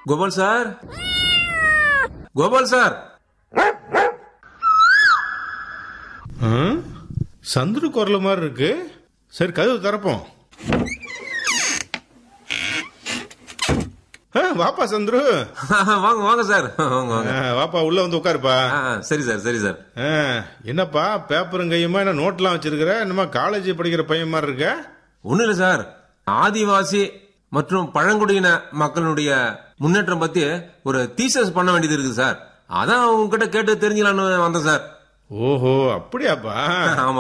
Gopal sir Gopal sir ம்? சந்துரு குரல் மாதிரி இருக்கு சரி கதவு திறப்போம் ஆ, வாப்பா சந்துரு வாங்க வாங்க சார் வாங்க வாங்க ஆ, வாப்பா உள்ள வந்து உட்காருப்பா ஆ, சரி சார் சரி சார் ஆ, என்னப்பா பேப்பரும் கையுமா என்ன நோட்லாம் வச்சிருக்கிற என்னமா காலேஜ் படிக்கிற பையன் மாதிரி இருக்க ஒண்ணு இல்ல சார் ஆதிவாசி மற்றும் பழங்குடியின மக்களுடைய முன்னேற்றம் பத்தி ஒரு தீசஸ் பண்ண வேண்டியது இருக்குது சார் அதான் உங்ககிட்ட கேட்டு தெரிஞ்சுக்கலான்னு வந்தேன் சார் ஓஹோ அப்படியாப்பா ஆமா